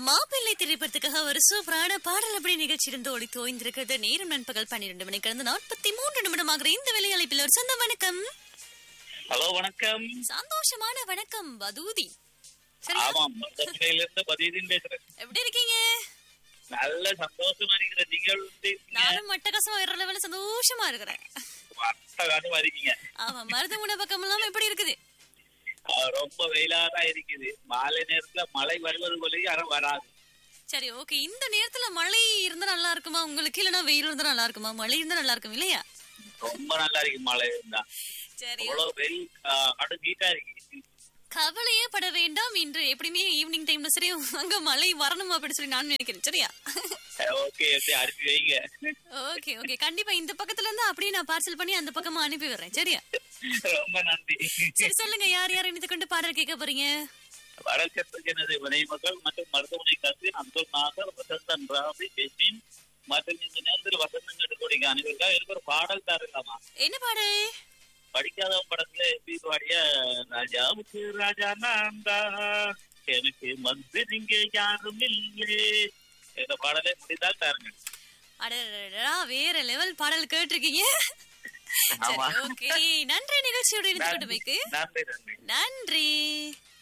மாப்பிள்ளை திரைப்படத்துக்காக ஒரு சூப்பரான பாடல் அப்படி நிகழ்ச்சி இருந்து ஒளி தோய்ந்திருக்கிறது நேரம் நண்பகல் பன்னிரண்டு மணி கடந்து நாற்பத்தி மூன்று நிமிடமாகிற இந்த வேலையழைப்பில் ஒரு சொந்த வணக்கம் ஹலோ வணக்கம் சந்தோஷமான வணக்கம் வதூதி சரியா ஆமாம் மதுரையிலிருந்து பதிதீன் பேசுறேன் எப்படி இருக்கீங்க நல்ல சந்தோஷமா இருக்கிற நீங்கள் வந்து இருக்கீங்க. நானும் மட்டகசம் வர்ற லெவல்ல சந்தோஷமா இருக்கிறேன் அட்டகாசமா இருக்கீங்க ஆமா மருதமுனை பக்கம் எல்லாம் எப்படி இருக்குது ஆ, ரொம்ப வெயிலா தான் இருக்குது மாலை நேரத்துல மழை வருவது போல யாரும் வராது சரி ஓகே இந்த நேரத்துல மழை இருந்தா நல்லா இருக்குமா உங்களுக்கு இல்லனா வெயில் இருந்தா நல்லா இருக்குமா மழை இருந்தா நல்லா இருக்கும் இல்லையா ரொம்ப நல்லா இருக்கு மழை இருந்தா சரி அவ்வளவு வெயில் அடு ஹீட்டா இருக்கு கவலையே பட வேண்டாம் இன்று எப்படியுமே ஈவினிங் டைம்ல சரி அங்க மழை வரணும் அப்படின்னு சொல்லி நான் நினைக்கிறேன் சரியா ஓகே எப்படி அனுப்பி வைங்க ஓகே ஓகே கண்டிப்பா இந்த பக்கத்துல இருந்து அப்படியே நான் பார்சல் பண்ணி அந்த பக்கமா அனுப்பி விடுறேன் சரியா ரொம்ப நன்றி சரி சொல்லுங்க யார் யார் இணைத்து கொண்டு பாடல் கேட்க போறீங்க வடக்கத்து எனது வினை மக்கள் மற்றும் மருத்துவமனை காசு அப்துல் நாசர் வசந்தன் ராபி ஜெஸ்மின் மற்றும் இந்த நேரத்தில் வசந்தம் கேட்டு கொடுங்க அனுப்பியிருக்கா எனக்கு ஒரு பாடல் தரலாமா என்ன பாடல் படிக்காத படத்துல எப்படி பாடிய ராஜாவுக்கு ராஜா நான் தான் எனக்கு மந்திரிங்க யாரும் இல்லையே இந்த பாடலை முடிந்தால் தாருங்க அடடடா வேற லெவல் பாடல் கேட்டிருக்கீங்க ஆமா. சரி ஓகே நன்றி நிகழ்ச்சியோட இணைத்து கொண்டு வைக்கு நன்றி நன்றி நன்றி